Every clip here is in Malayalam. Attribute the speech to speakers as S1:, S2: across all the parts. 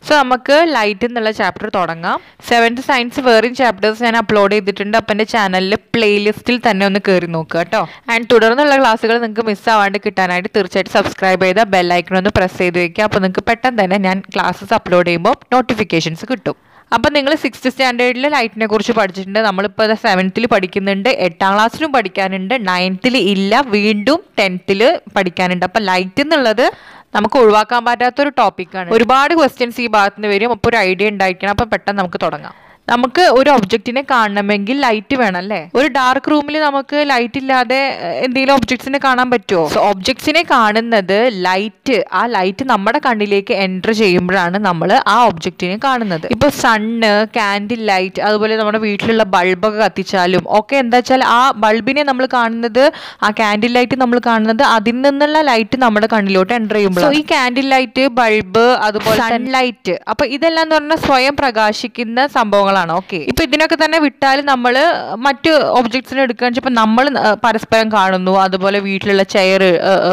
S1: സോ നമുക്ക് ലൈറ്റ് എന്നുള്ള ചാപ്റ്റർ തുടങ്ങാം സെവൻത്ത് സയൻസ് വേറെയും ചാപ്റ്റേഴ്സ് ഞാൻ അപ്ലോഡ് ചെയ്തിട്ടുണ്ട് അപ്പം എൻ്റെ ചാനലിൽ പ്ലേലിസ്റ്റിൽ തന്നെ ഒന്ന് കയറി നോക്കുക കേട്ടോ ആൻഡ് തുടർന്നുള്ള ക്ലാസ്സുകൾ നിങ്ങൾക്ക് മിസ്സാവാണ്ട് കിട്ടാനായിട്ട് തീർച്ചയായിട്ടും സബ്സ്ക്രൈബ് ചെയ്ത ബെല്ലൈക്കൺ ഒന്ന് പ്രസ് ചെയ്ത് വെക്കുക അപ്പോൾ നിങ്ങൾക്ക് പെട്ടെന്ന് തന്നെ ഞാൻ ക്ലാസ്സസ് അപ്ലോഡ് ചെയ്യുമ്പോൾ നോട്ടിഫിക്കേഷൻസ് കിട്ടും അപ്പം നിങ്ങൾ സിക്സ്ത് സ്റ്റാൻഡേർഡിൽ ലൈറ്റിനെ കുറിച്ച് പഠിച്ചിട്ടുണ്ട് നമ്മളിപ്പോൾ സെവൻത്തിൽ പഠിക്കുന്നുണ്ട് എട്ടാം ക്ലാസ്സിലും പഠിക്കാനുണ്ട് നയൻത്തിൽ ഇല്ല വീണ്ടും ടെൻത്തിൽ പഠിക്കാനുണ്ട് അപ്പം ലൈറ്റ് എന്നുള്ളത് നമുക്ക് ഒഴിവാക്കാൻ പറ്റാത്തൊരു ടോപ്പിക്കാണ് ഒരുപാട് ക്വസ്റ്റ്യൻസ് ഈ ഭാഗത്ത് നിന്ന് വരും അപ്പോൾ ഒരു ഐഡിയ ഉണ്ടായിരിക്കണം അപ്പം പെട്ടെന്ന് നമുക്ക് തുടങ്ങാം നമുക്ക് ഒരു ഒബ്ജക്റ്റിനെ കാണണമെങ്കിൽ ലൈറ്റ് വേണം അല്ലേ ഒരു ഡാർക്ക് റൂമിൽ നമുക്ക് ലൈറ്റ് ഇല്ലാതെ ഏഹ്, എന്തെങ്കിലും ഒബ്ജക്ട്സിനെ കാണാൻ പറ്റുമോ സോ ഒബ്ജക്ട്സിനെ കാണുന്നത് ലൈറ്റ് ആ ലൈറ്റ് നമ്മുടെ കണ്ണിലേക്ക് എൻ്റർ ചെയ്യുമ്പോഴാണ് നമ്മൾ ആ ഒബ്ജക്റ്റിനെ കാണുന്നത് ഇപ്പൊ സണ്ണ് കാൻഡിൽ ലൈറ്റ് അതുപോലെ നമ്മുടെ വീട്ടിലുള്ള ബൾബൊക്കെ കത്തിച്ചാലും ഒക്കെ എന്താ വെച്ചാൽ ആ ബൾബിനെ നമ്മൾ കാണുന്നത് ആ കാൻഡിൽ ലൈറ്റ് നമ്മൾ കാണുന്നത് അതിൽ നിന്നുള്ള ലൈറ്റ് നമ്മുടെ കണ്ണിലോട്ട് എൻ്റർ ചെയ്യുമ്പോൾ ഈ കാൻഡിൽ ലൈറ്റ് ബൾബ് അതുപോലെ സൺലൈറ്റ് അപ്പൊ ഇതെല്ലാം എന്ന് പറഞ്ഞാൽ സ്വയം പ്രകാശിക്കുന്ന സംഭവങ്ങളാണ് ഓക്കെ ഇപ്പൊ ഇതിനൊക്കെ തന്നെ വിട്ടാൽ നമ്മൾ മറ്റ് ഒബ്ജക്ട്സിനെ എടുക്കുകയാണെന്ന് വെച്ചാൽ നമ്മൾ പരസ്പരം കാണുന്നു അതുപോലെ വീട്ടിലുള്ള ചെയർ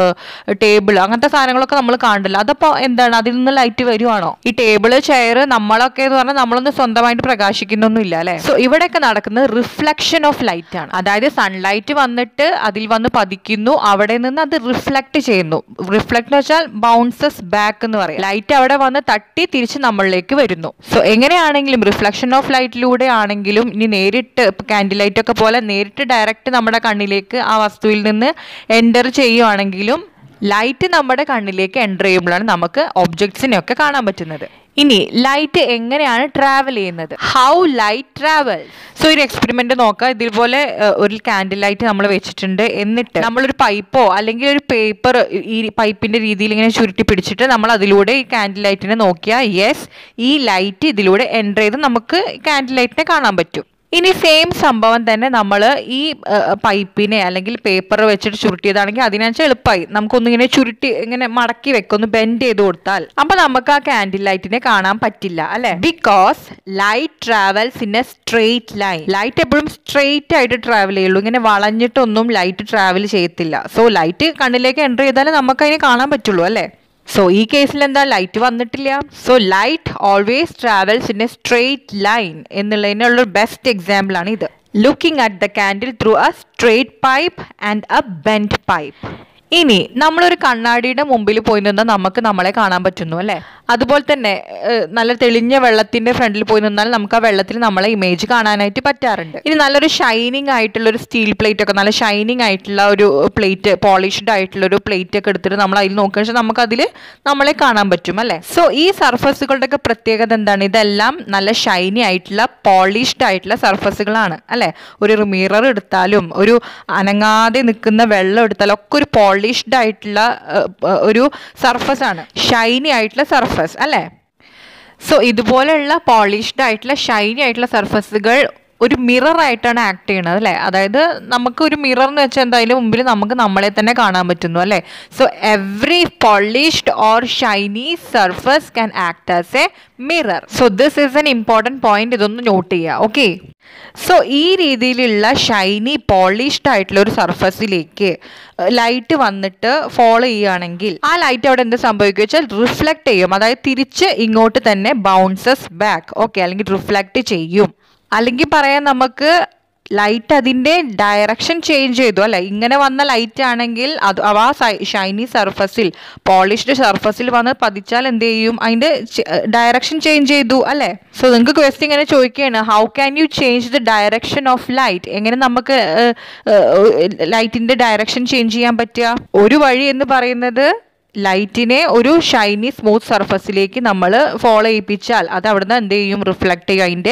S1: ടേബിൾ അങ്ങനത്തെ സാധനങ്ങളൊക്കെ നമ്മൾ കാണില്ല അതപ്പോ എന്താണ് അതിൽ നിന്ന് ലൈറ്റ് വരുവാണോ ഈ ടേബിള് ചെയർ നമ്മളൊക്കെ എന്ന് പറഞ്ഞാൽ നമ്മളൊന്നും സ്വന്തമായിട്ട് പ്രകാശിക്കുന്നൊന്നും ഇല്ല അല്ലെ സോ ഇവിടെയൊക്കെ നടക്കുന്നത് റിഫ്ലക്ഷൻ ഓഫ് ലൈറ്റ് ആണ് അതായത് സൺലൈറ്റ് വന്നിട്ട് അതിൽ വന്ന് പതിക്കുന്നു അവിടെ നിന്ന് അത് റിഫ്ലക്ട് ചെയ്യുന്നു റിഫ്ലക്ട് എന്ന് വെച്ചാൽ ബൗൺസസ് ബാക്ക് എന്ന് പറയും ലൈറ്റ് അവിടെ വന്ന് തട്ടി തിരിച്ച് നമ്മളിലേക്ക് വരുന്നു സോ എങ്ങനെയാണെങ്കിലും റിഫ്ലക്ഷൻ ഓഫ് ലൈറ്റിലൂടെ ആണെങ്കിലും ഇനി നേരിട്ട് കാൻഡിൽ ലൈറ്റ് ഒക്കെ പോലെ നേരിട്ട് ഡയറക്റ്റ് നമ്മുടെ കണ്ണിലേക്ക് ആ വസ്തുവിൽ നിന്ന് എൻ്റർ ചെയ്യുവാണെങ്കിലും ലൈറ്റ് നമ്മുടെ കണ്ണിലേക്ക് എൻ്റർ ചെയ്യുമ്പോഴാണ് നമുക്ക് ഒബ്ജക്ട്സിനെയൊക്കെ കാണാൻ പറ്റുന്നത് ഇനി ലൈറ്റ് എങ്ങനെയാണ് ട്രാവൽ ചെയ്യുന്നത് ഹൗ ലൈറ്റ് ട്രാവൽ സോ ഒരു എക്സ്പെരിമെന്റ് നോക്കാം ഇതുപോലെ ഏഹ്, ഒരു കാൻഡിൽ ലൈറ്റ് നമ്മൾ വെച്ചിട്ടുണ്ട് എന്നിട്ട് നമ്മളൊരു പൈപ്പോ അല്ലെങ്കിൽ ഒരു പേപ്പർ ഈ പൈപ്പിന്റെ രീതിയിൽ ഇങ്ങനെ ചുരുട്ടി പിടിച്ചിട്ട് നമ്മൾ അതിലൂടെ ഈ കാൻഡിൽ ലൈറ്റിനെ നോക്കിയാൽ യെസ് ഈ ലൈറ്റ് ഇതിലൂടെ എൻ്റർ ചെയ്ത് നമുക്ക് കാൻഡിൽ ലൈറ്റിനെ കാണാൻ പറ്റും ഇനി സെയിം സംഭവം തന്നെ നമ്മൾ ഈ ഏഹ്, പൈപ്പിനെ അല്ലെങ്കിൽ പേപ്പർ വെച്ചിട്ട് ചുരുട്ടിയതാണെങ്കിൽ അതിനനുസരിച്ച് എളുപ്പമായി നമുക്കൊന്നിങ്ങനെ ചുരുട്ടി ഇങ്ങനെ മടക്കി വെക്കൊന്ന് ബെൻഡ് ചെയ്ത് കൊടുത്താൽ അപ്പൊ നമുക്ക് ആ കാൻഡിൽ ലൈറ്റിനെ കാണാൻ പറ്റില്ല അല്ലെ because light travels in a straight line light എപ്പോഴും സ്ട്രെയിറ്റ് ആയിട്ട് ട്രാവൽ ചെയ്യുള്ളൂ ഇങ്ങനെ വളഞ്ഞിട്ടൊന്നും ലൈറ്റ് ട്രാവൽ ചെയ്യത്തില്ല സോ ലൈറ്റ് കണ്ണിലേക്ക് എൻ്റർ ചെയ്താലേ നമുക്ക് അതിനെ കാണാൻ പറ്റുള്ളൂ അല്ലേ സോ ഈ കേസിൽ എന്താ ലൈറ്റ് വന്നിട്ടില്ല so light always travels in a straight line എന്നുള്ളതിനുള്ള ബെസ്റ്റ് എക്സാമ്പിൾ ആണ് ഇത് looking at the candle through a straight pipe and a bend pipe ഇനി നമ്മളൊരു കണ്ണാടിയുടെ മുമ്പിൽ പോയി നിന്നാൽ നമുക്ക് നമ്മളെ കാണാൻ പറ്റുന്നു അല്ലേ അതുപോലെ തന്നെ ഏഹ്, നല്ല തെളിഞ്ഞ വെള്ളത്തിന്റെ ഫ്രണ്ടിൽ പോയി നിന്നാൽ നമുക്ക് ആ വെള്ളത്തിൽ നമ്മളെ ഇമേജ് കാണാനായിട്ട് പറ്റാറുണ്ട് ഇനി നല്ലൊരു ഷൈനിങ് ആയിട്ടുള്ള ഒരു സ്റ്റീൽ പ്ലേറ്റ് ഒക്കെ നല്ല ഷൈനിങ് ആയിട്ടുള്ള ഒരു പ്ലേറ്റ് പോളിഷ്ഡ് ആയിട്ടുള്ള ഒരു പ്ലേറ്റ് ഒക്കെ എടുത്തിട്ട് നമ്മൾ അതിൽ നോക്കുക വെച്ചാൽ നമുക്ക് അതിൽ നമ്മളെ കാണാൻ പറ്റും അല്ലേ സോ ഈ സർഫസുകളുടെ ഒക്കെ പ്രത്യേകത എന്താണ് ഇതെല്ലാം നല്ല ഷൈനി ആയിട്ടുള്ള പോളിഷ്ഡ് ആയിട്ടുള്ള സർഫസുകളാണ് അല്ലേ ഒരു മിറർ എടുത്താലും ഒരു അനങ്ങാതെ നിൽക്കുന്ന വെള്ളം എടുത്താലും ഒക്കെ ഒരു പോളിഷ്ഡ് ആയിട്ടുള്ള ഏഹ്, ഏഹ്, ഒരു സർഫസ് ആണ് ഷൈനി ആയിട്ടുള്ള സർഫസ് അല്ലേ സോ ഇതുപോലെയുള്ള പോളിഷ്ഡ് ആയിട്ടുള്ള ഷൈനി ആയിട്ടുള്ള സർഫസുകൾ ഒരു മിറർ ആയിട്ടാണ് ആക്ട് ചെയ്യണത് അല്ലേ അതായത് നമുക്ക് ഒരു മിറർ എന്ന് വെച്ചാൽ എന്തായാലും മുമ്പിൽ നമുക്ക് നമ്മളെ തന്നെ കാണാൻ പറ്റുന്നു അല്ലേ so every polished or shiny surface can act as a mirror so this is an important point ഇതൊന്ന് നോട്ട് ചെയ്യുക ഓക്കെ സോ ഈ രീതിയിലുള്ള ഷൈനി പോളിഷ്ഡ് ആയിട്ടുള്ള ഒരു സർഫസിലേക്ക് ലൈറ്റ് വന്നിട്ട് ഫോളോ ചെയ്യുകയാണെങ്കിൽ ആ ലൈറ്റ് അവിടെ എന്ത് സംഭവിക്കുക വെച്ചാൽ റിഫ്ലക്ട് ചെയ്യും അതായത് തിരിച്ച് ഇങ്ങോട്ട് തന്നെ ബൗൺസസ് ബാക്ക് ഓക്കെ അല്ലെങ്കിൽ റിഫ്ലക്ട് ചെയ്യും അല്ലെങ്കിൽ പറയാം നമുക്ക് ലൈറ്റ് അതിൻ്റെ ഡയറക്ഷൻ ചേഞ്ച് ചെയ്തു അല്ലെ ഇങ്ങനെ വന്ന ലൈറ്റ് ആണെങ്കിൽ അത് അവ ആ ഷൈനി സർഫസിൽ പോളിഷ്ഡ് സർഫസിൽ വന്ന് പതിച്ചാൽ എന്ത് ചെയ്യും അതിൻ്റെ ഡയറക്ഷൻ ചേഞ്ച് ചെയ്തു അല്ലേ സോ നിങ്ങൾക്ക് ക്വസ്റ്റ്യൻ ഇങ്ങനെ ചോദിക്കുകയാണ് how can you change the direction of light എങ്ങനെ നമുക്ക് ലൈറ്റിൻ്റെ ഡയറക്ഷൻ ചേഞ്ച് ചെയ്യാൻ പറ്റുക ഒരു വഴി എന്ന് പറയുന്നത് ലൈറ്റിനെ ഒരു ഷൈനി സ്മൂത്ത് സർഫസിലേക്ക് നമ്മൾ ഫോളോ ചെയ്യിപ്പിച്ചാൽ അത് അവിടുന്ന് എന്ത് ചെയ്യും റിഫ്ലക്ട് ചെയ്യും അതിൻ്റെ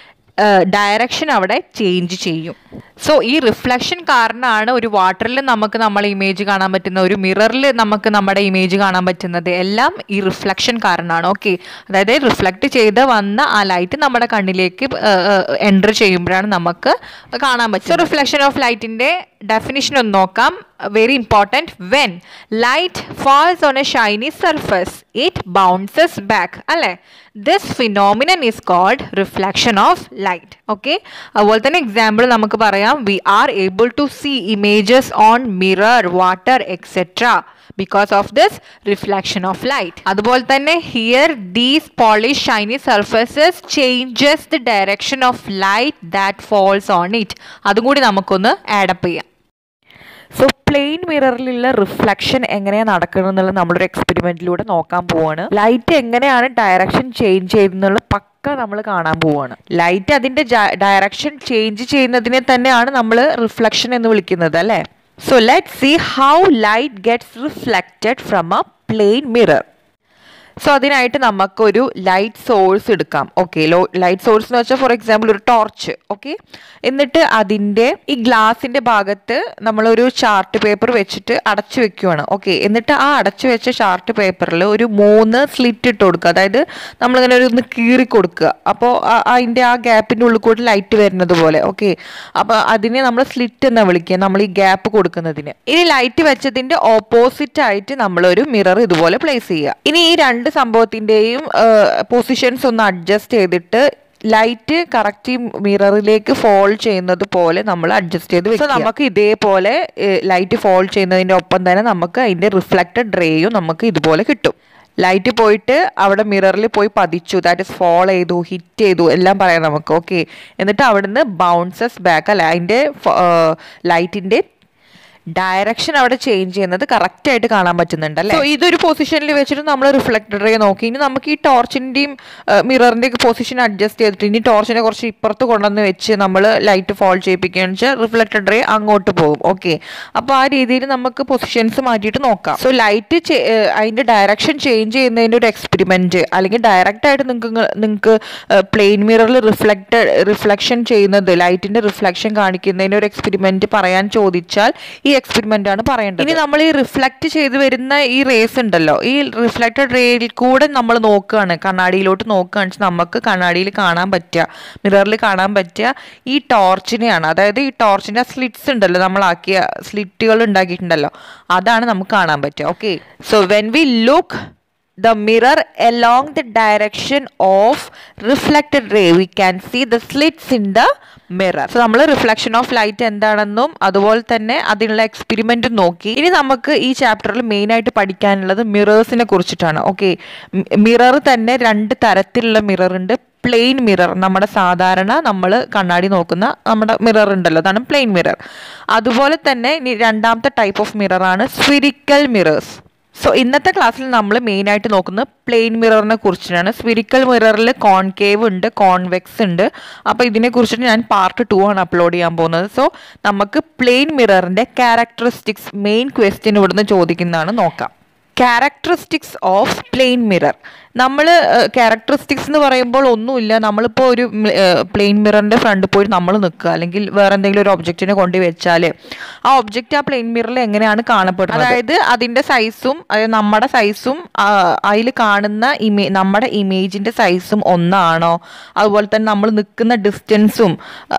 S1: ഡയറക്ഷൻ അവിടെ ചേഞ്ച് ചെയ്യും സോ ഈ റിഫ്ലക്ഷൻ കാരണമാണ് ഒരു വാട്ടറിൽ നമുക്ക് നമ്മളെ ഇമേജ് കാണാൻ പറ്റുന്ന ഒരു മിററിൽ നമുക്ക് നമ്മുടെ ഇമേജ് കാണാൻ പറ്റുന്നത് എല്ലാം ഈ റിഫ്ലക്ഷൻ കാരണമാണ് ഓക്കെ അതായത് റിഫ്ലക്ട് ചെയ്ത് വന്ന ആ ലൈറ്റ് നമ്മുടെ കണ്ണിലേക്ക് എൻ്റർ ചെയ്യുമ്പോഴാണ് നമുക്ക് കാണാൻ പറ്റും സോ റിഫ്ലക്ഷൻ ഓഫ് ലൈറ്റിൻ്റെ ഡെഫിനിഷൻ ഒന്ന് നോക്കാം very important when light falls on a shiny surface it bounces back അല്ലേ this phenomenon is called reflection of light okay അതുപോലെ തന്നെ എക്സാമ്പിൾ നമുക്ക് പറയാം we are able to see images on mirror water etcetera because of this reflection of light അതുപോലെ തന്നെ here these polish shiny surfaces changes the direction of light that falls on it അതും കൂടി നമുക്കൊന്ന് ആഡപ്പ് ചെയ്യാം
S2: സോ പ്ലെയിൻ മിററിലുള്ള റിഫ്ലക്ഷൻ എങ്ങനെയാണ് നടക്കുന്നത് എന്നുള്ളത് നമ്മളൊരു എക്സ്പെരിമെന്റിലൂടെ നോക്കാൻ പോവാണ് ലൈറ്റ് എങ്ങനെയാണ് ഡയറക്ഷൻ ചേഞ്ച് ചെയ്യുന്നുള്ള പക്ക നമ്മൾ കാണാൻ പോവാണ് ലൈറ്റ് അതിന്റെ ഡയറക്ഷൻ ചേഞ്ച് ചെയ്യുന്നതിനെ തന്നെയാണ് നമ്മൾ റിഫ്ലക്ഷൻ എന്ന് വിളിക്കുന്നത് അല്ലേ so let see how light gets reflected from a plane mirror so അതിനായിട്ട് നമുക്കൊരു ലൈറ്റ് സോഴ്സ് എടുക്കാം ഓക്കെ ലോ ലൈറ്റ് സോഴ്സ് എന്ന് വെച്ചാൽ ഫോർ എക്സാമ്പിൾ ഒരു ടോർച്ച് ഓക്കെ എന്നിട്ട് അതിൻ്റെ ഈ ഗ്ലാസിൻ്റെ ഭാഗത്ത് നമ്മളൊരു ചാർട്ട് പേപ്പർ വെച്ചിട്ട് അടച്ചു വെക്കുവാണ് ഓക്കെ എന്നിട്ട് ആ അടച്ചു വെച്ച ചാർട്ട് പേപ്പറിൽ ഒരു മൂന്ന് സ്ലിറ്റ് ഇട്ട് കൊടുക്കുക അതായത് നമ്മളിങ്ങനെ ഒരു ഒന്ന് കീറി കൊടുക്കുക അപ്പോൾ അതിൻ്റെ ആ ഗ്യാപ്പിൻ്റെ ഉള്ളിൽ കൂടി ലൈറ്റ് വരുന്നത് പോലെ ഓക്കെ അപ്പോൾ അതിനെ നമ്മൾ സ്ലിറ്റ് എന്നാ വിളിക്കുക നമ്മൾ ഈ ഗ്യാപ്പ് കൊടുക്കുന്നതിന് ഇനി ലൈറ്റ് വെച്ചതിൻ്റെ ഓപ്പോസിറ്റ് ആയിട്ട് നമ്മളൊരു മിറർ ഇതുപോലെ പ്ലേസ് ചെയ്യുക ഇനി ഈ രണ്ട് സംഭവത്തിൻ്റെയും പൊസിഷൻസ് ഒന്ന് അഡ്ജസ്റ്റ് ചെയ്തിട്ട് ലൈറ്റ് കറക്റ്റ് ഈ മിററിലേക്ക് ഫോൾ ചെയ്യുന്നത് പോലെ നമ്മൾ അഡ്ജസ്റ്റ് ചെയ്ത് വെക്കുക നമുക്ക് ഇതേപോലെ ലൈറ്റ് ഫോൾ ചെയ്യുന്നതിൻ്റെ ഒപ്പം തന്നെ നമുക്ക് അതിൻ്റെ റിഫ്ലക്റ്റഡ് റേയും നമുക്ക് ഇതുപോലെ കിട്ടും ലൈറ്റ് പോയിട്ട് അവിടെ മിററിൽ പോയി പതിച്ചു ദാറ്റ് ഇസ് ഫോൾ ചെയ്തു ഹിറ്റ് ചെയ്തു എല്ലാം പറയാം നമുക്ക് ഓക്കെ എന്നിട്ട് അവിടുന്ന് ബൗൺസസ് ബാക്ക് അല്ല അതിൻ്റെ ലൈറ്റിൻ്റെ ഡയറക്ഷൻ അവിടെ ചേഞ്ച് ചെയ്യുന്നത് കറക്റ്റ് ആയിട്ട് കാണാൻ പറ്റുന്നുണ്ട് അല്ലേ So, ഇതൊരു പൊസിഷനിൽ വെച്ചിട്ട് നമ്മൾ റിഫ്ലക്ടർ റേ നോക്കി ഇനി നമുക്ക് ഈ ടോർച്ചിന്റെയും മിററിന്റെ പൊസിഷൻ അഡ്ജസ്റ്റ് ചെയ്തിട്ട് ഇനി ടോർച്ചിനെ കുറച്ച് ഇപ്പുറത്ത് കൊണ്ടുവന്ന് വെച്ച് നമ്മൾ ലൈറ്റ് ഫോൾ ചെയ്യിപ്പിക്കുകയെന്ന് വെച്ചാൽ റിഫ്ലക്ടഡ് റേ അങ്ങോട്ട് പോകും ഓക്കെ അപ്പോൾ ആ രീതിയിൽ നമുക്ക് പൊസിഷൻസ് മാറ്റിയിട്ട് നോക്കാം സോ ലൈറ്റ് അതിന്റെ ഡയറക്ഷൻ ചേഞ്ച് ചെയ്യുന്നതിന്റെ ഒരു എക്സ്പെരിമെന്റ് അല്ലെങ്കിൽ ഡയറക്റ്റ് ആയിട്ട് നിങ്ങൾക്ക് നിങ്ങൾക്ക് പ്ലെയിൻ മിററിൽ റിഫ്ലക്ട് റിഫ്ലക്ഷൻ ചെയ്യുന്നത് ലൈറ്റിന്റെ റിഫ്ലക്ഷൻ കാണിക്കുന്നതിന് ഒരു എക്സ്പെരിമെന്റ് പറയാൻ ചോദിച്ചാൽ ഈ എക്സ്പെരിമെന്റ് ആണ് പറയേണ്ടത് ഇനി നമ്മൾ ഈ റിഫ്ലക്ട് ചെയ്ത് വരുന്ന ഈ റേസ് ഉണ്ടല്ലോ ഈ റിഫ്ലക്റ്റഡ് റേയിൽ കൂടെ നമ്മൾ നോക്കുകയാണ് കണ്ണാടിയിലോട്ട് നോക്കുകയാണ് നമുക്ക് കണ്ണാടിയിൽ കാണാൻ പറ്റുക മിററിൽ കാണാൻ പറ്റുക ഈ ടോർച്ചിനെയാണ് അതായത് ഈ ടോർച്ചിന്റെ സ്ലിറ്റ്സ് ഉണ്ടല്ലോ നമ്മളാക്കിയ സ്ലിറ്റുകൾ ഉണ്ടാക്കിയിട്ടുണ്ടല്ലോ അതാണ് നമുക്ക് കാണാൻ പറ്റുക okay so when we look the mirror along the direction of reflected ray we can see the slits in the mirror so നമ്മൾ റിഫ്ലക്ഷൻ ഓഫ് ലൈറ്റ് എന്താണെന്നും അതുപോലെ തന്നെ അതിനുള്ള എക്സ്പെരിമെന്റ് നോക്കി ഇനി നമുക്ക് ഈ ചാപ്റ്ററിൽ മെയിൻ ആയിട്ട് പഠിക്കാനുള്ളത് മിറേഴ്സിനെ കുറിച്ചിട്ടാണ് ഓക്കെ മിറർ തന്നെ രണ്ട് തരത്തിലുള്ള മിറർ ഉണ്ട് പ്ലെയിൻ മിറർ നമ്മുടെ സാധാരണ നമ്മൾ കണ്ണാടി നോക്കുന്ന നമ്മുടെ മിറർ ഉണ്ടല്ലോ അതാണ് പ്ലെയിൻ മിറർ അതുപോലെ തന്നെ ഇനി രണ്ടാമത്തെ ടൈപ്പ് ഓഫ് മിററാണ് സ്ഫിരിക്കൽ മിറേഴ്സ് സോ ഇന്നത്തെ ക്ലാസ്സിൽ നമ്മൾ മെയിൻ ആയിട്ട് നോക്കുന്നത് പ്ലെയിൻ മിററിനെ കുറിച്ചിട്ടാണ് സ്പിരിക്കൽ മിററിൽ കോൺകേവ് ഉണ്ട് കോൺവെക്സ് ഉണ്ട് അപ്പോൾ ഇതിനെ കുറിച്ചിട്ട് ഞാൻ പാർട്ട് ടു ആണ് അപ്ലോഡ് ചെയ്യാൻ പോകുന്നത് സോ നമുക്ക് പ്ലെയിൻ മിററിന്റെ ക്യാരക്ടറിസ്റ്റിക്സ് മെയിൻ ക്വസ്റ്റ്യൻ ഇവിടുന്ന് ചോദിക്കുന്നതാണ് നോക്കാം ക്യാരക്ടറിസ്റ്റിക്സ് ഓഫ് പ്ലെയിൻ മിറർ നമ്മൾ ക്യാരക്ടറിസ്റ്റിക്സ് എന്ന് പറയുമ്പോൾ ഒന്നുമില്ല നമ്മളിപ്പോൾ ഒരു പ്ലെയിൻ മിററിന്റെ ഫ്രണ്ട് പോയി നമ്മൾ നിൽക്കുക അല്ലെങ്കിൽ വേറെ എന്തെങ്കിലും ഒരു ഒബ്ജക്റ്റിനെ കൊണ്ട് വെച്ചാൽ ആ ഒബ്ജക്റ്റ് ആ പ്ലെയിൻ മിററിൽ എങ്ങനെയാണ് കാണപ്പെടുന്നത് അതായത് അതിന്റെ സൈസും അതായത് നമ്മുടെ സൈസും അതിൽ കാണുന്ന ഇമേ നമ്മുടെ ഇമേജിന്റെ സൈസും ഒന്നാണോ അതുപോലെ തന്നെ നമ്മൾ നിൽക്കുന്ന ഡിസ്റ്റൻസും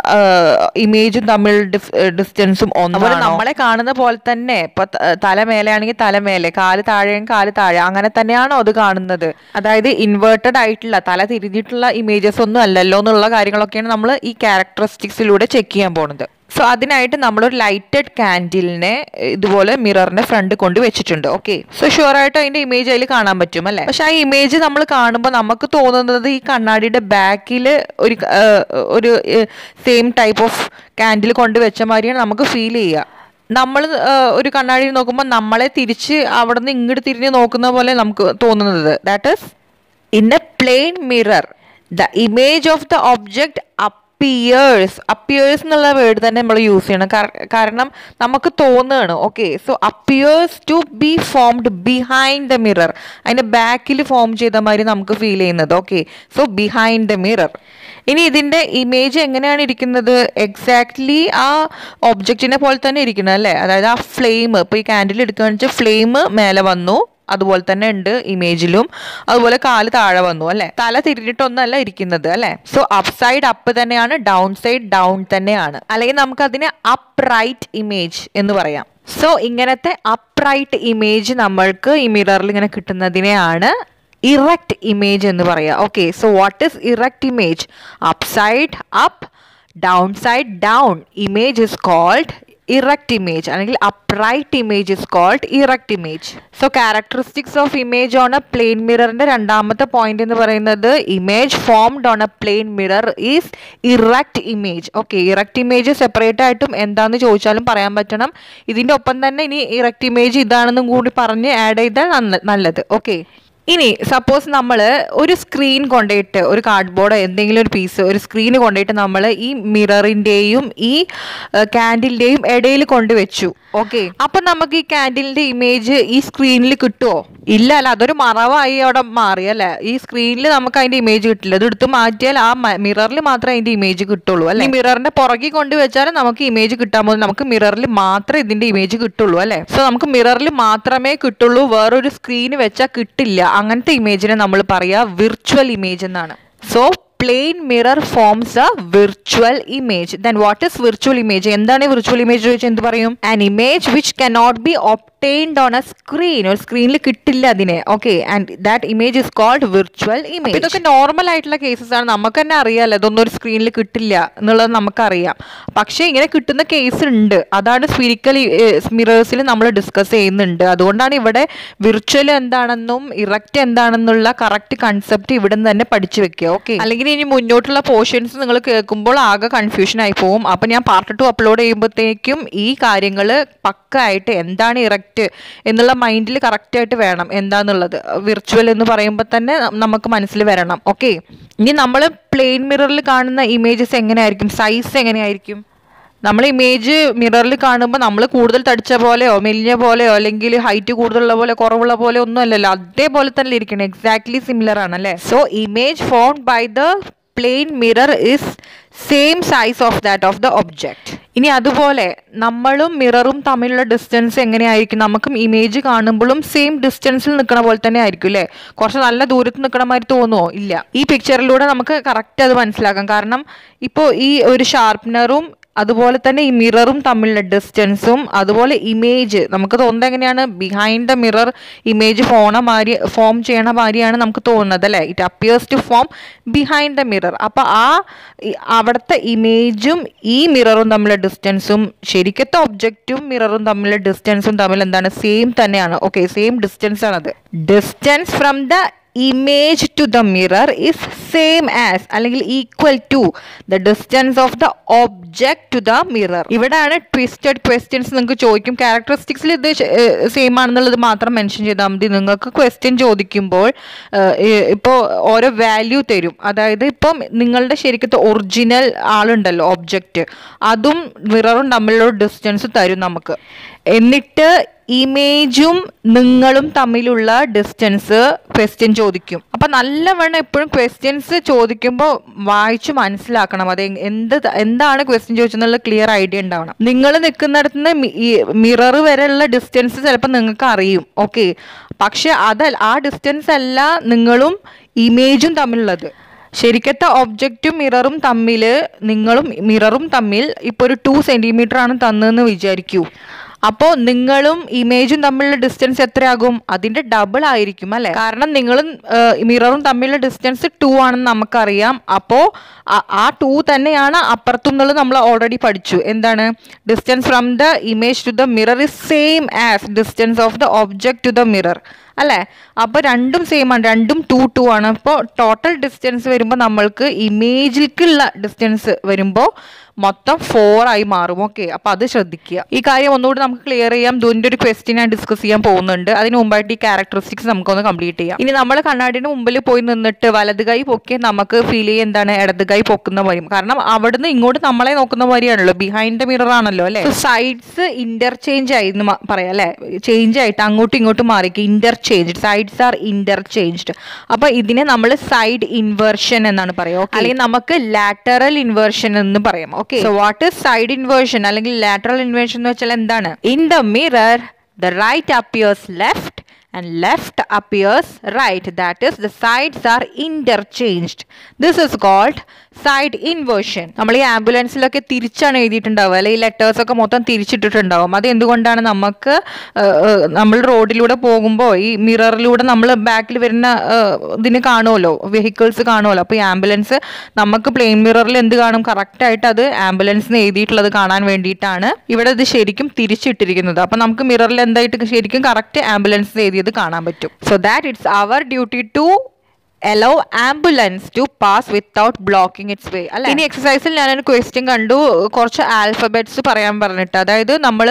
S2: ഇമേജും തമ്മിൽ ഡിസ്റ്റൻസും ഒന്നാണ് നമ്മളെ കാണുന്ന പോലെ തന്നെ ഇപ്പൊ തല മേലെയാണെങ്കിൽ തല മേലെ കാല് താഴെയും കാല് താഴെ അങ്ങനെ തന്നെയാണോ അത് കാണുന്നത് അതായത് ഇൻവേർട്ടഡ് ആയിട്ടുള്ള തല തിരിഞ്ഞിട്ടുള്ള ഇമേജസ് ഒന്നും അല്ലല്ലോ എന്നുള്ള കാര്യങ്ങളൊക്കെയാണ് നമ്മൾ ഈ ക്യാരക്ടറിസ്റ്റിക്സിലൂടെ ചെക്ക് ചെയ്യാൻ പോകുന്നത് സോ അതിനായിട്ട് നമ്മളൊരു ലൈറ്റഡ് കാൻഡിലിനെ ഇതുപോലെ മിററിന്റെ ഫ്രണ്ട് കൊണ്ട് വെച്ചിട്ടുണ്ട് ഓക്കെ സോ ഷുവർ ആയിട്ട് അതിന്റെ ഇമേജ് അതിൽ കാണാൻ പറ്റും അല്ലേ പക്ഷെ ആ ഇമേജ് നമ്മൾ കാണുമ്പോൾ നമുക്ക് തോന്നുന്നത് ഈ കണ്ണാടിയുടെ ബാക്കിൽ ഒരു ഒരു സെയിം ടൈപ്പ് ഓഫ് കാൻഡിൽ കൊണ്ട് വെച്ച മാതിരിയാണ് നമുക്ക് ഫീൽ ചെയ്യുക നമ്മൾ ഒരു കണ്ണാടിയിൽ നോക്കുമ്പോൾ നമ്മളെ തിരിച്ച് അവിടെ നിന്ന് ഇങ്ങോട്ട് തിരിഞ്ഞ് നോക്കുന്ന പോലെ നമുക്ക് തോന്നുന്നത് that is in a plane mirror the image of the object appears appears എന്നുള്ള വേർഡ് തന്നെ നമ്മൾ യൂസ് ചെയ്യണം കാരണം നമുക്ക് തോന്നുകയാണ് okay so appears to be formed behind the mirror അതിൻ്റെ ബാക്കിൽ ഫോം ചെയ്ത മാതിരി നമുക്ക് ഫീൽ ചെയ്യുന്നത് okay so behind the mirror ഇനി ഇതിന്റെ ഇമേജ് എങ്ങനെയാണ് ഇരിക്കുന്നത് എക്സാക്ട്ലി ആ ഒബ്ജക്റ്റിനെ പോലെ തന്നെ ഇരിക്കുന്നത് അല്ലേ അതായത് ആ ഫ്ലെയിം ഇപ്പോൾ ഈ കാൻഡിൽ എടുക്കുകയാണെന്ന് വെച്ചാൽ ഫ്ലെയിം മേലെ വന്നു അതുപോലെ തന്നെ ഉണ്ട് ഇമേജിലും അതുപോലെ കാല് താഴെ വന്നു അല്ലെ തല തിരിഞ്ഞിട്ടൊന്നല്ല ഇരിക്കുന്നത് അല്ലെ സോ അപ്പ് സൈഡ് അപ്പ് തന്നെയാണ് ഡൗൺ സൈഡ് ഡൗൺ തന്നെയാണ് അല്ലെങ്കിൽ നമുക്ക് അതിനെ അപ്പ് റൈറ്റ് ഇമേജ് എന്ന് പറയാം സോ ഇങ്ങനത്തെ അപ്പ് റൈറ്റ് ഇമേജ് നമ്മൾക്ക് ഈ മിററിൽ ഇങ്ങനെ കിട്ടുന്നതിനെയാണ് ഇറക്റ്റ് ഇമേജ് എന്ന് പറയാം okay so what is erect image up side up down side down image is called
S1: erect image അല്ലെങ്കിൽ upright image is called erect image so characteristics of image on a plane മിററിന്റെ രണ്ടാമത്തെ പോയിന്റ് എന്ന് പറയുന്നത് image formed on a plane mirror is erect image okay erect image separate ആയിട്ടും എന്താന്ന് ചോദിച്ചാലും പറയാൻ പറ്റണം ഇതിന്റെ ഒപ്പം തന്നെ ഇനി ഇറക്റ്റ് ഇമേജ് ഇതാണെന്നും കൂടി പറഞ്ഞ് ആഡ് ചെയ്താൽ നന്ന- നല്ലത് ഓക്കെ ഇനി സപ്പോസ് നമ്മൾ ഒരു സ്ക്രീൻ കൊണ്ടുപോയിട്ട് ഒരു കാർഡ്ബോർഡോ എന്തെങ്കിലും ഒരു പീസ് ഒരു സ്ക്രീൻ കൊണ്ടുപോയിട്ട് നമ്മൾ ഈ മിററിൻ്റെയും ഈ ക്യാൻഡിലിൻ്റെയും ഇടയിൽ കൊണ്ടുവച്ചു ഓക്കെ അപ്പൊ നമുക്ക് ഈ ക്യാൻഡിലിന്റെ ഇമേജ് ഈ സ്ക്രീനിൽ കിട്ടുമോ ഇല്ല അല്ല അതൊരു മറവായി അവിടെ മാറി അല്ലെ ഈ സ്ക്രീനിൽ നമുക്ക് അതിന്റെ ഇമേജ് കിട്ടില്ല ഇത് എടുത്ത് മാറ്റിയാൽ ആ മിററിൽ മാത്രമേ അതിന്റെ ഇമേജ് കിട്ടുള്ളൂ അല്ലെ മിററിന്റെ പുറകെ കൊണ്ടുവച്ചാൽ നമുക്ക് ഇമേജ് കിട്ടാൻ പോകുന്നത് നമുക്ക് മിററിൽ മാത്രമേ ഇതിന്റെ ഇമേജ് കിട്ടുള്ളൂ അല്ലെ സോ നമുക്ക് മിററിൽ മാത്രമേ കിട്ടുള്ളൂ വേറൊരു സ്ക്രീൻ വെച്ചാൽ കിട്ടില്ല അങ്ങനത്തെ ഇമേജിനെ നമ്മൾ പറയാ വിർച്വൽ ഇമേജ് എന്നാണ് so plane mirror forms a virtual image then what is virtual image എന്താണ് വിർച്വൽ ഇമേജ് ചോദിച്ചാൽ എന്ത് പറയും an image which cannot be obtained on a screen ഒരു സ്ക്രീനിൽ കിട്ടില്ല അതിനെ okay and that image is called virtual image ഇതൊക്കെ നോർമൽ ആയിട്ടുള്ള കേസസ് ആണ് നമുക്ക് തന്നെ അറിയാമല്ലോ ഇതൊന്നും ഒരു സ്ക്രീനിൽ കിട്ടില്ല എന്നുള്ളത് നമുക്കറിയാം പക്ഷേ ഇങ്ങനെ കിട്ടുന്ന കേസ് ഉണ്ട് അതാണ് സ്പിരിക്കൽ മിറേഴ്സിൽ നമ്മൾ ഡിസ്കസ് ചെയ്യുന്നുണ്ട് അതുകൊണ്ടാണ് ഇവിടെ വിർച്വൽ എന്താണെന്നും ഇറക്റ്റ് എന്താണെന്നുള്ള കറക്റ്റ് കൺസെപ്റ്റ് ഇവിടെ നിന്ന് തന്നെ പഠിച്ചു വെക്കുക ഓക്കെ അല്ലെങ്കിൽ ഇനി മുന്നോട്ടുള്ള പോർഷൻസ് നിങ്ങൾ കേൾക്കുമ്പോൾ ആകെ കൺഫ്യൂഷൻ ആയി പോകും അപ്പം ഞാൻ പാർട്ട് ടു അപ്ലോഡ് ചെയ്യുമ്പോഴത്തേക്കും ഈ കാര്യങ്ങൾ പക്കായിട്ട് എന്താണ് ഇറക്റ്റ് എന്നുള്ള മൈൻഡിൽ കറക്റ്റായിട്ട് വേണം എന്താന്നുള്ളത് വിർച്വൽ എന്ന് പറയുമ്പോൾ തന്നെ ന- നമുക്ക് മനസ്സിൽ വരണം ഓക്കെ ഇനി നമ്മൾ പ്ലെയിൻ മിററിൽ കാണുന്ന ഇമേജസ് എങ്ങനെയായിരിക്കും സൈസ് എങ്ങനെയായിരിക്കും നമ്മൾ ഇമേജ് മിററിൽ കാണുമ്പോൾ നമ്മൾ കൂടുതൽ തടിച്ച പോലെയോ മെലിഞ്ഞ പോലെയോ അല്ലെങ്കിൽ ഹൈറ്റ് കൂടുതലുള്ള പോലെ കുറവുള്ള പോലെ ഒന്നും അല്ലല്ലോ അതേപോലെ തന്നെ ഇരിക്കണം എക്സാക്ട്ലി സിമിലർ ആണ് അല്ലേ so image formed by the plane mirror is same size of that of the object ഇനി അതുപോലെ നമ്മളും മിററും തമ്മിലുള്ള ഡിസ്റ്റൻസ് എങ്ങനെയായിരിക്കും നമുക്കും ഇമേജ് കാണുമ്പോഴും സെയിം ഡിസ്റ്റൻസിൽ നിൽക്കണ പോലെ തന്നെ ആയിരിക്കും അല്ലേ കുറച്ച് നല്ല ദൂരത്ത് നിൽക്കണ മാതിരി തോന്നുമോ ഇല്ല ഈ പിക്ചറിലൂടെ നമുക്ക് കറക്റ്റ് അത് മനസ്സിലാക്കാം കാരണം ഇപ്പോൾ ഈ ഒരു ഷാർപ്നറും അതുപോലെ തന്നെ ഈ മിററും തമ്മിലുള്ള ഡിസ്റ്റൻസും അതുപോലെ ഇമേജ് നമുക്ക് തോന്നുന്നത് എങ്ങനെയാണ് ബിഹൈൻഡ് ദ മിറർ ഇമേജ് ഫോണ മാതിരി ഫോം ചെയ്യണ മാതിരിയാണ് നമുക്ക് തോന്നുന്നത് അല്ലേ it appears to form behind the mirror അപ്പോൾ ആ ഈ അവിടുത്തെ ഇമേജും ഈ മിററും തമ്മിലുള്ള ഡിസ്റ്റൻസും ശരിക്കത്തെ ഒബ്ജക്റ്റും മിററും തമ്മിലുള്ള ഡിസ്റ്റൻസും തമ്മിൽ എന്താണ് സെയിം തന്നെയാണ് ഓക്കെ സെയിം ഡിസ്റ്റൻസ് ആണത് distance from the image to the mirror is same as അല്ലെങ്കിൽ equal to the distance of the object to the mirror ഇവിടെയാണ് ട്വിസ്റ്റഡ് ക്വസ്റ്റ്യൻസ് നിങ്ങൾക്ക് ചോദിക്കും ക്യാരക്ടറിസ്റ്റിക്സിൽ ഇത് സെയിം ആണെന്നുള്ളത് മാത്രം മെൻഷൻ ചെയ്താൽ മതി നിങ്ങൾക്ക് ക്വസ്റ്റ്യൻ ചോദിക്കുമ്പോൾ ഇപ്പോൾ ഓരോ വാല്യൂ തരും അതായത് ഇപ്പം നിങ്ങളുടെ ശരിക്കത്തെ ഒറിജിനൽ ആളുണ്ടല്ലോ ഒബ്ജക്റ്റ് അതും മിററും തമ്മിലുള്ള ഡിസ്റ്റൻസ് തരും നമുക്ക് എന്നിട്ട് ഇമേജും നിങ്ങളും തമ്മിലുള്ള ഡിസ്റ്റൻസ് ക്വസ്റ്റ്യൻ ചോദിക്കും അപ്പൊ നല്ലവണ്ണം എപ്പോഴും ക്വസ്റ്റ്യൻസ് ചോദിക്കുമ്പോൾ വായിച്ചു മനസ്സിലാക്കണം അത് എങ്- എന്ത് ത- എന്താണ് ക്വസ്റ്റ്യൻ ചോദിച്ചെന്നുള്ള ക്ലിയർ ഐഡിയ ഉണ്ടാവണം നിങ്ങൾ നിൽക്കുന്നിടത്ത് നിന്ന് മിറർ വരെയുള്ള ഡിസ്റ്റൻസ് ചിലപ്പോൾ നിങ്ങൾക്ക് അറിയും ഓക്കെ പക്ഷെ അതല്ല ആ ഡിസ്റ്റൻസ് അല്ല നിങ്ങളും ഇമേജും തമ്മിലുള്ളത് ശരിക്കത്തെ ഒബ്ജക്റ്റും മിററും തമ്മിൽ നിങ്ങളും മിററും തമ്മിൽ ഇപ്പോൾ ഒരു ടു സെൻറ്റിമീറ്റർ ആണ് തന്നതെന്ന് വിചാരിക്കൂ അപ്പോൾ നിങ്ങളും ഇമേജും തമ്മിലുള്ള ഡിസ്റ്റൻസ് എത്രയാകും അതിന്റെ ഡബിൾ ആയിരിക്കും അല്ലെ കാരണം നിങ്ങളും മിററും തമ്മിലുള്ള ഡിസ്റ്റൻസ് ടു ആണെന്ന് നമുക്കറിയാം അപ്പോൾ ആ ടു തന്നെയാണ് അപ്പുറത്തും എന്നുള്ളത് നമ്മൾ ഓൾറെഡി പഠിച്ചു എന്താണ് distance from the image to the mirror is same as distance of the object to the mirror അല്ലേ അപ്പോൾ രണ്ടും സെയിം ആണ് രണ്ടും ടു ടു ആണ് അപ്പോൾ ടോട്ടൽ ഡിസ്റ്റൻസ് വരുമ്പോൾ നമ്മൾക്ക് ഇമേജിലേക്കുള്ള ഡിസ്റ്റൻസ് വരുമ്പോൾ മൊത്തം ഫോർ ആയി മാറും ഓക്കെ അപ്പൊ അത് ശ്രദ്ധിക്കുക ഈ കാര്യം ഒന്നുകൂടി നമുക്ക് ക്ലിയർ ചെയ്യാം ഇതിന്റെ ഒരു ക്വസ്റ്റ്യൻ ഞാൻ ഡിസ്കസ് ചെയ്യാൻ പോകുന്നുണ്ട് അതിന് മുമ്പായിട്ട് ഈ ക്യാരക്ടറിസ്റ്റിക്സ് നമുക്കൊന്ന് കംപ്ലീറ്റ് ചെയ്യാം ഇനി നമ്മൾ കണ്ണാടിയുടെ മുമ്പിൽ പോയി നിന്നിട്ട് വലത് കൈ പൊക്കി നമുക്ക് ഫീൽ ചെയ്യുക എന്താണ് ഇടത് കൈ പൊക്കുന്ന വരും കാരണം അവിടുന്ന് ഇങ്ങോട്ട് നമ്മളെ നോക്കുന്ന വരിയാണല്ലോ ബിഹൈൻഡ് ദ മിറർ ആണല്ലോ അല്ലെ സൈഡ്സ് ഇന്റർചേഞ്ച് ആയി എന്ന് മ- പറയാം അല്ലെ ചേഞ്ച് ആയിട്ട് അങ്ങോട്ടും ഇങ്ങോട്ടും മാറിക്ക് ഇന്റർചേഞ്ച്ഡ് സൈഡ്സ് ആർ ഇന്റർചേഞ്ച്ഡ് അപ്പൊ ഇതിനെ നമ്മൾ സൈഡ് ഇൻവേർഷൻ എന്നാണ് പറയുക അല്ലെങ്കിൽ നമുക്ക് ലാറ്ററൽ ഇൻവേർഷൻ എന്ന് പറയാം okay so what is side inversion അല്ലെങ്കിൽ ലാറ്ററൽ ഇൻവേർഷൻ എന്ന് വെച്ചാൽ എന്താണ് in the mirror the right appears left and left appears right that is the sides are interchanged this is called side inversion നമ്മൾ ഈ ആംബുലൻസിലൊക്കെ തിരിച്ചാണ് എഴുതിയിട്ടുണ്ടാവുക അല്ലെങ്കിൽ ഈ ലെറ്റേഴ്സ് ഒക്കെ മൊത്തം തിരിച്ചിട്ടിട്ടുണ്ടാവും അത് എന്തുകൊണ്ടാണ് നമുക്ക് ഏഹ്, ഏഹ്, നമ്മൾ റോഡിലൂടെ പോകുമ്പോൾ ഈ മിററിലൂടെ നമ്മൾ ബാക്കിൽ വരുന്ന ഏഹ്, ഇതിന് കാണുമല്ലോ വെഹിക്കിൾസ് കാണുമല്ലോ അപ്പോൾ ഈ ആംബുലൻസ് നമുക്ക് പ്ലെയിൻ മിററിൽ എന്ത് കാണും കറക്റ്റ് ആയിട്ട് അത് ആംബുലൻസിന് എഴുതിയിട്ടുള്ളത് കാണാൻ വേണ്ടിയിട്ടാണ് ഇവിടെ ഇത് ശരിക്കും തിരിച്ചിട്ടിരിക്കുന്നത് അപ്പോൾ നമുക്ക് മിററിൽ എന്തായിട്ട് ശരിക്കും കറക്റ്റ് ആംബുലൻസ് എഴുതിയത് കാണാൻ പറ്റും so that it's our duty to allow ambulance to pass without blocking its way അല്ലെ ഇനി എക്സസൈസിൽ ഞാനൊരു ക്വസ്റ്റ്യൻ കണ്ടു കുറച്ച് ആൽഫബറ്റ്സ് പറയാൻ പറഞ്ഞിട്ട് അതായത് നമ്മൾ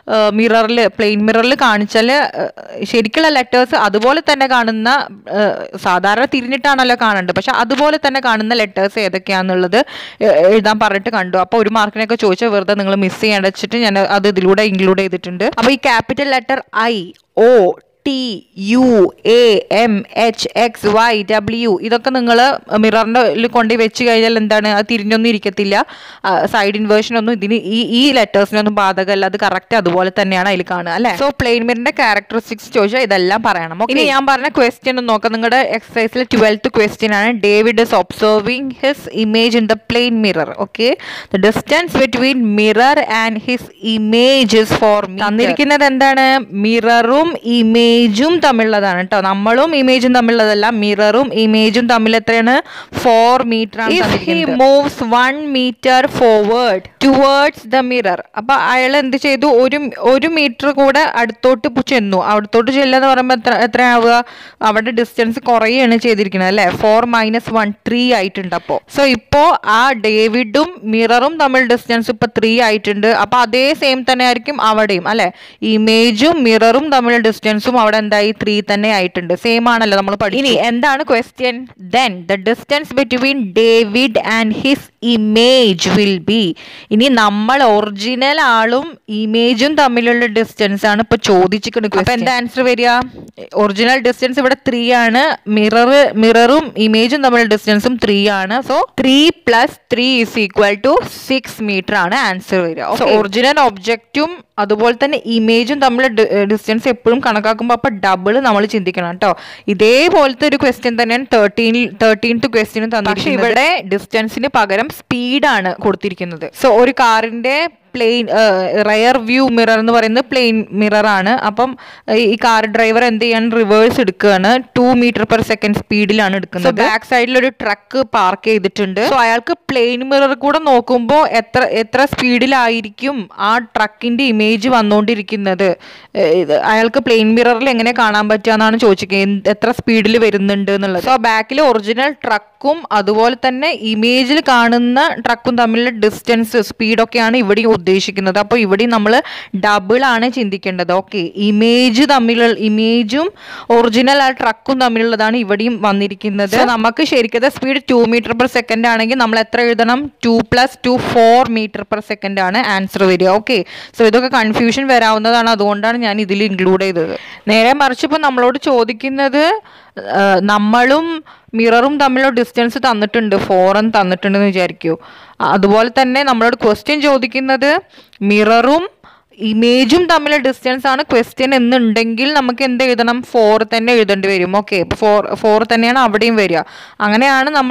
S1: മിററിൽ പ്ലെയിൻ മിററിൽ കാണിച്ചാൽ ശരിക്കുള്ള ലെറ്റേഴ്സ് അതുപോലെ തന്നെ കാണുന്ന ഏഹ്, സാധാരണ തിരിഞ്ഞിട്ടാണല്ലോ കാണേണ്ടത് പക്ഷെ അതുപോലെ തന്നെ കാണുന്ന ലെറ്റേഴ്സ് ഏതൊക്കെയാണെന്നുള്ളത് എ- എഴുതാൻ പറഞ്ഞിട്ട് കണ്ടു അപ്പോൾ ഒരു മാർക്കിനൊക്കെ ചോദിച്ചാൽ വെറുതെ നിങ്ങൾ മിസ് ചെയ്യാൻ വെച്ചിട്ട് ഞാൻ അത് ഇതിലൂടെ ഇൻക്ലൂഡ് ചെയ്തിട്ടുണ്ട് അപ്പോൾ ഈ capital letter I O T U A M H X Y W ഇതൊക്കെ നിങ്ങൾ മിററിൻ്റെ കൊണ്ട് വെച്ച് കഴിഞ്ഞാൽ എന്താണ് അത് തിരിഞ്ഞൊന്നും ഇരിക്കത്തില്ല സൈഡ് ഇൻവേർഷൻ ഒന്നും ഇതിന് ഈ ഈ ലെറ്റേഴ്സിനൊന്നും ബാധകമല്ല അത് കറക്റ്റ് അതുപോലെ തന്നെയാണ് അതിൽ കാണുക അല്ലേ സോ പ്ലെയിൻ മിറിന്റെ ക്യാരക്ടറിസ്റ്റിക്സ് ചോദിച്ചാൽ ഇതെല്ലാം പറയണം ഇനി ഞാൻ പറഞ്ഞ ക്വസ്റ്റ്യൻ ഒന്ന് നോക്കാം നിങ്ങളുടെ എക്സസൈസിൽ ട്വൽത്ത് ക്വസ്റ്റ്യൻ ആണ് David is observing his image in the plane mirror okay the distance between mirror and his images four തന്നിരിക്കുന്നത് എന്താണ് മിററും ഇമേജും തമ്മിലുള്ളതാണ് കേട്ടോ നമ്മളും ഇമേജും തമ്മിലുള്ളതല്ല മിററും ഇമേജും തമ്മിൽ എത്രയാണ് ഫോർ മീറ്റർ ആണ് moves one metre forward towards the mirror അപ്പൊ അയാൾ എന്ത് ചെയ്തു ഒരു ഒരു മീറ്റർ കൂടെ അടുത്തോട്ട് പു- ചെന്നു അടുത്തോട്ട് ചെല്ലുക പറയുമ്പോൾ എത്ര എത്രയാവുക അവിടെ ഡിസ്റ്റൻസ് കുറയാണ് ചെയ്തിരിക്കുന്നത് അല്ലെ ഫോർ മൈനസ് വൺ ത്രീ ആയിട്ടുണ്ട് അപ്പോൾ സോ ഇപ്പോ ആ ഡേവിഡും മിററും തമ്മിൽ ഡിസ്റ്റൻസ് ഇപ്പൊ ത്രീ ആയിട്ടുണ്ട് അപ്പൊ അതേ സെയിം തന്നെ ആയിരിക്കും അവിടെയും അല്ലെ ഇമേജും മിററും തമ്മിൽ ഡിസ്റ്റൻസും അവിടെ എന്തായി ത്രീ തന്നെ ആയിട്ടുണ്ട് സെയിം ആണല്ലോ നമ്മൾ പഠി ഇനി എന്താണ് question then the distance between David and his image will be ഇനി നമ്മൾ ഒറിജിനൽ ആളും ഇമേജും തമ്മിലുള്ള ഡിസ്റ്റൻസ് ആണ് ഇപ്പൊ ചോദിച്ചിരിക്കുന്നത് അപ്പൊ എന്താ ആൻസർ വരിക ഒറിജിനൽ ഡിസ്റ്റൻസ് ഇവിടെ ത്രീ ആണ് മിറർ മിററും ഇമേജും തമ്മിലുള്ള ഡിസ്റ്റൻസും ത്രീ ആണ് so three plus three is equal to six metre ആണ് ആൻസർ വരിക ഒറിജിനൽ ഒബ്ജക്റ്റും അതുപോലെ തന്നെ ഇമേജും തമ്മിലുള്ള ഡിസ്റ്റൻസ് എപ്പോഴും കണക്കാക്കുമ്പോൾ അപ്പൊ ഡബിൾ നമ്മൾ ചിന്തിക്കണം കേട്ടോ ഇതേപോലത്തെ ഒരു ക്വസ്റ്റ്യൻ തന്നെയാണ് തേർട്ടീൻ തേർട്ടീൻത്ത് ക്വസ്റ്റ്യനും തന്നെ പക്ഷെ ഇവിടെ ഡിസ്റ്റൻസിന് പകരം സ്പീഡാണ് കൊടുത്തിരിക്കുന്നത് സോ ഒരു കാറിന്റെ പ്ലെയിൻ റയർ വ്യൂ മിറർ എന്ന് പറയുന്നത് പ്ലെയിൻ മിറർ ആണ് അപ്പം ഈ- ഈ കാർ ഡ്രൈവർ എന്ത് ചെയ്യാൻ റിവേഴ്സ് എടുക്കുകയാണ് ടു മീറ്റർ പെർ സെക്കൻഡ് സ്പീഡിലാണ് എടുക്കുന്നത് ബാക്ക് സൈഡിൽ ഒരു ട്രക്ക് പാർക്ക് ചെയ്തിട്ടുണ്ട് സോ അയാൾക്ക് പ്ലെയിൻ മിറർ കൂടെ നോക്കുമ്പോൾ എത്ര എത്ര സ്പീഡിലായിരിക്കും ആ ട്രക്കിന്റെ ഇമേജ് വന്നുകൊണ്ടിരിക്കുന്നത് ഏഹ് ഇത് അയാൾക്ക് പ്ലെയിൻ മിററിൽ എങ്ങനെ കാണാൻ പറ്റുക എന്നാണ് ചോദിക്കുന്നത് എത്ര സ്പീഡിൽ വരുന്നുണ്ട് എന്നുള്ളത് സോ ബാക്കിൽ ഒറിജിനൽ ട്രക്കും അതുപോലെ തന്നെ ഇമേജിൽ കാണുന്ന ട്രക്കും തമ്മിലുള്ള ഡിസ്റ്റൻസ് സ്പീഡൊക്കെയാണ് ഇവിടെയും ഉദ്ദേശിക്കുന്നത് അപ്പോൾ ഇവിടെയും നമ്മൾ ഡബിൾ ആണ് ചിന്തിക്കേണ്ടത് ഓക്കെ ഇമേജ് തമ്മിലുള്ള ഇമേജും ഒറിജിനൽ ആ ട്രക്കും തമ്മിലുള്ളതാണ് ഇവിടെയും വന്നിരിക്കുന്നത് So, നമുക്ക് ശരിക്കത്തെ speed two metre per second ആണെങ്കിൽ നമ്മൾ എത്ര എഴുതണം two plus two four metre per second ആണ് ആൻസർ വരിക ഓക്കെ സോ ഇതൊക്കെ കൺഫ്യൂഷൻ വരാവുന്നതാണ് അതുകൊണ്ടാണ് ഞാൻ ഇതിൽ ഇൻക്ലൂഡ് ചെയ്തത് നേരെ മറിച്ച് ഇപ്പം നമ്മളോട് ചോദിക്കുന്നത് ആ, നമ്മളും മിററും തമ്മിലുള്ള ഡിസ്റ്റൻസ് തന്നിട്ടുണ്ട് ഫോറും തന്നിട്ടുണ്ടെന്ന് വിചാരിക്കൂ അതുപോലെ തന്നെ നമ്മളോട് ക്വസ്റ്റ്യൻ ചോദിക്കുന്നത് മിററും ഇമേജും തമ്മിലുള്ള ഡിസ്റ്റൻസ് ആണ് ക്വസ്റ്റ്യൻ എന്നുണ്ടെങ്കിൽ നമുക്ക് എന്ത് എഴുതണം ഫോർ തന്നെ എഴുതേണ്ടി വരും ഓക്കെ ഫോർ ഫോർ തന്നെയാണ് അവിടെയും വരിക അങ്ങനെയാണ് നമ്മൾ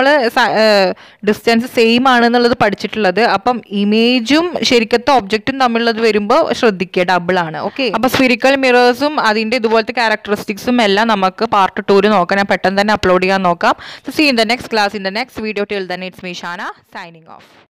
S1: ഡിസ്റ്റൻസ് സെയിം ആണെന്നുള്ളത് പഠിച്ചിട്ടുള്ളത് അപ്പം ഇമേജും ശരിക്കത്തെ ഒബ്ജക്റ്റും തമ്മിലുള്ളത് വരുമ്പോൾ ശ്രദ്ധിക്കുക ഡബിൾ ആണ് ഓക്കെ അപ്പൊ സ്പിരിക്കൽ മിറേഴ്സും അതിന്റെ ഇതുപോലത്തെ ക്യാരക്ടറിസ്റ്റിക്സും എല്ലാം നമുക്ക് പാർട്ട് ടൂര് നോക്കാം ഞാൻ പെട്ടെന്ന് തന്നെ അപ്ലോഡ് ചെയ്യാൻ നോക്കാം so see in the next class in the next video till then it's me Shana signing of